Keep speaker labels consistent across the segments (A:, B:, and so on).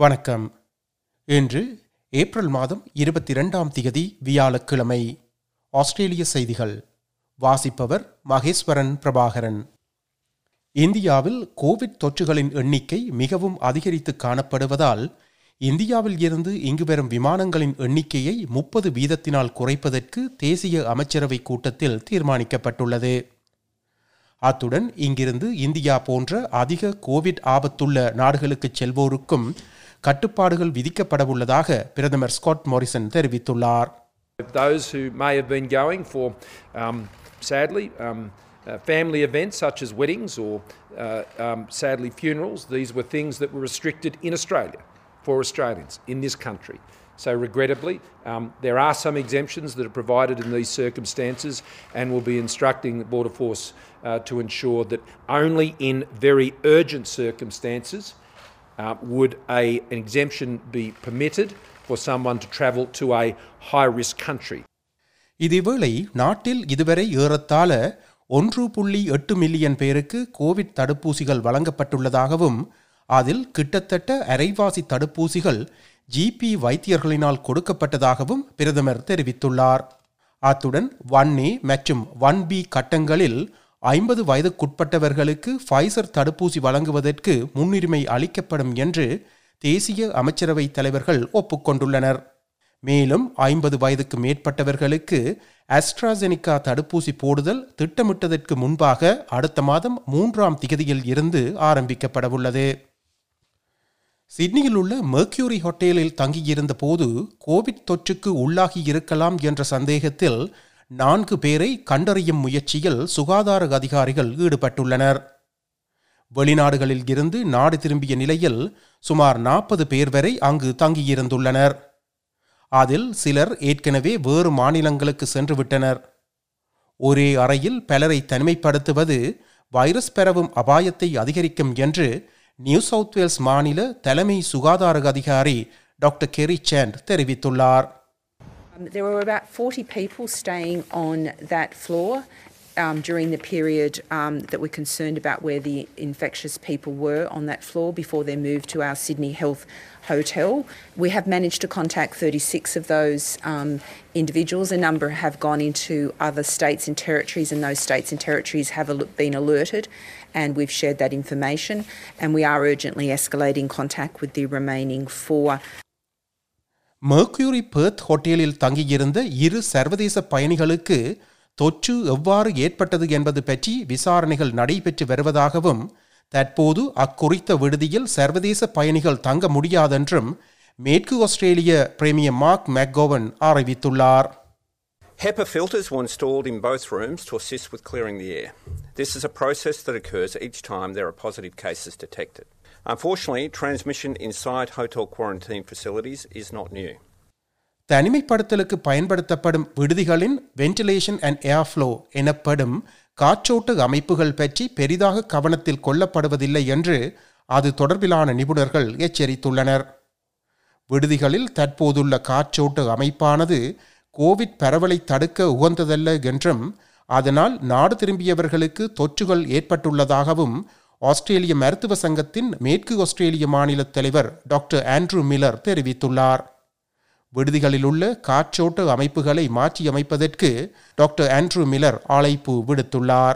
A: வணக்கம் இன்று ஏப்ரல் மாதம் இருபத்தி இரண்டாம் திகதி வியாழக்கிழமை ஆஸ்திரேலிய செய்திகள் வாசிப்பவர் மகேஸ்வரன் பிரபாகரன் இந்தியாவில் கோவிட் தொற்றுகளின் எண்ணிக்கை மிகவும் அதிகரித்து காணப்படுவதால் இந்தியாவில் இருந்து இங்கு வரும் விமானங்களின் எண்ணிக்கையை முப்பது வீதத்தினால் குறைப்பதற்கு தேசிய அமைச்சரவை கூட்டத்தில் தீர்மானிக்கப்பட்டுள்ளது அத்துடன் இங்கிருந்து இந்தியா போன்ற அதிக கோவிட் ஆபத்துள்ள நாடுகளுக்கு செல்வோருக்கும் கட்டுப்பாடுகள் விதிக்கப்படவுள்ளதாக பிரதமர் ஸ்காட் மோரிசன் தெரிவித்துள்ளார்
B: Those who may have been going for, um, sadly, um, uh, family events such as weddings or uh, um, sadly funerals, these were things that were restricted in Australia for Australians in this country. So, regrettably, um, there are some exemptions that are provided in these circumstances, and we'll be instructing the Border Force uh, to ensure that only in very urgent circumstances uh, would a, an exemption be permitted for someone to travel to a high risk country.
A: இதேவேளை நாட்டில் இதுவரை ஏறத்தாழ ஒன்று புள்ளி எட்டு million பேருக்கு Covid தடுப்பூசிகள் வழங்கப்பட்டுள்ளதாகவும் அதில் கிட்டத்தட்ட அரைவாசி தடுப்பூசிகள் ஜிபி வைத்தியர்களினால் கொடுக்கப்பட்டதாகவும் பிரதமர் தெரிவித்துள்ளார் அத்துடன் ஒன் ஏ மற்றும் ஒன் பி கட்டங்களில் ஐம்பது வயதுக்குட்பட்டவர்களுக்கு ஃபைசர் தடுப்பூசி வழங்குவதற்கு முன்னுரிமை அளிக்கப்படும் என்று தேசிய அமைச்சரவை தலைவர்கள் ஒப்புக்கொண்டுள்ளனர் மேலும் ஐம்பது வயதுக்கு மேற்பட்டவர்களுக்கு அஸ்ட்ராசெனிகா தடுப்பூசி போடுதல் திட்டமிட்டதற்கு முன்பாக அடுத்த மாதம் மூன்றாம் திகதியில் இருந்து ஆரம்பிக்கப்படவுள்ளது சிட்னியில் உள்ள மெர்க்யூரி ஹோட்டலில் தங்கியிருந்த போது கோவிட் தொற்றுக்கு உள்ளாகி இருக்கலாம் என்ற சந்தேகத்தில் நான்கு பேரை கண்டறியும் முயற்சியில் சுகாதார அதிகாரிகள் ஈடுபட்டுள்ளனர் வெளிநாடுகளில் இருந்து நாடு திரும்பிய நிலையில் சுமார் நாற்பது பேர் வரை அங்கு தங்கியிருந்துள்ளனர் அதில் சிலர் ஏற்கனவே வேறு மாநிலங்களுக்கு சென்று விட்டனர் ஒரே அறையில் பலரை தனிமைப்படுத்துவது வைரஸ் பரவும் அபாயத்தை அதிகரிக்கும் என்று நியூ சவுத் வேல்ஸ் மாநில தலைமை சுகாதார அதிகாரி டாக்டர் கெரி சேண்ட் தெரிவித்துள்ளார்
C: Um, There were about 40 people staying on that floor um, during the period um, that we're concerned about where the infectious people were on that floor before they moved to our Sydney Health Hotel. We have managed to contact 36 of those um, individuals. A number have gone into other states and territories, and those states and territories have al- been alerted, and we've shared that information. And we are urgently escalating contact with the remaining four
A: Mercure Perth ஹோட்டலில் தங்கியிருந்த இரு சர்வதேச பயணிகளுக்கு தொற்று எவ்வாறு ஏற்பட்டது என்பது பற்றி விசாரணைகள் நடைபெற்று வருவதாகவும் தற்போது அக்குறித்த விடுதியில் சர்வதேச பயணிகள் தங்க முடியாதென்றும் மேற்கு ஆஸ்திரேலிய பிரேமியர் மார்க் மெக்கோவன் அறிவித்துள்ளார்
D: HEPA filters were installed in both rooms to assist with clearing the air. This is a process that occurs each time there are positive cases detected. Unfortunately, transmission inside hotel quarantine facilities is not new.
A: தனிமைப்படுத்தலுக்கு பயன்படுத்தப்படும் விடுதிகளின் ventilation and airflow எனப்படும் காற்றோட்ட அமைப்புகள் பற்றி பெரிதாக கவனத்தில் கொள்ளப்படுவதில்லை என்று அது தொடர்பிலான நிபுணர்கள் எச்சரித்துள்ளனர் விடுதிகளில் தற்போதுள்ள காற்றோட்ட அமைப்பானது கோவிட் பரவலை தடுக்க உகந்ததல்ல என்றும் அதனால் நாடு திரும்பியவர்களுக்கு தொற்றுகள் ஏற்பட்டுள்ளதாகவும் ஆஸ்திரேலிய மருத்துவ சங்கத்தின் மேற்கு ஆஸ்திரேலிய மாநில தலைவர் டாக்டர் ஆண்ட்ரூ மில்லர் தெரிவித்துள்ளார் விடுதிகளில் உள்ள காற்றோட்ட அமைப்புகளை மாற்றியமைப்பதற்கு டாக்டர் ஆண்ட்ரூ மில்லர் அழைப்பு விடுத்துள்ளார்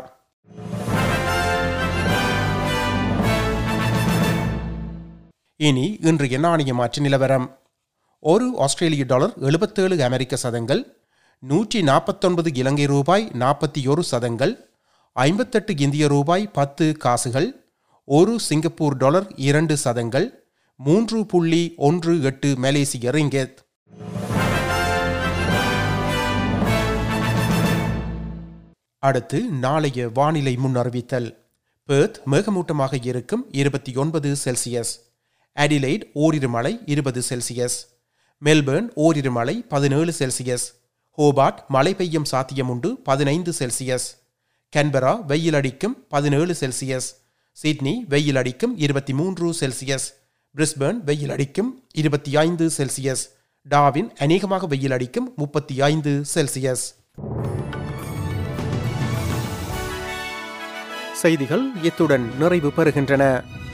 A: இனி இன்றைய நாணய மாற்று நிலவரம் ஒரு ஆஸ்திரேலிய டாலர் எழுபத்தேழு அமெரிக்க சதங்கள் நூற்றி நாற்பத்தொன்பது இலங்கை ரூபாய் நாற்பத்தி ஒரு சதங்கள் ஐம்பத்தெட்டு இந்திய ரூபாய் பத்து காசுகள் ஒரு சிங்கப்பூர் டாலர் இரண்டு சதங்கள் மூன்று புள்ளி ஒன்று எட்டு மலேசிய ரிங்கெத் அடுத்து நாளைய வானிலை முன்னறிவித்தல் பெர்த் மேகமூட்டமாக இருக்கும் இருபத்தி ஒன்பது செல்சியஸ் அடிலைட் ஓரிரு மழை இருபது செல்சியஸ் மெல்பேர்ன் ஓரிரு மழை பதினேழு செல்சியஸ் ஹோபார்ட் மழை பெய்யும் சாத்தியமுண்டு பதினைந்து செல்சியஸ் கன்பரா வெயில் அடிக்கும் பதினேழு செல்சியஸ் சிட்னி வெயில் அடிக்கும் இருபத்தி மூன்று செல்சியஸ் பிரிஸ்பேர்ன் வெயில் அடிக்கும் இருபத்தி ஐந்து செல்சியஸ் டாவின் அநேகமாக வெயில் அடிக்கும் முப்பத்தி ஐந்து செல்சியஸ் செய்திகள் இத்துடன் நிறைவு பெறுகின்றன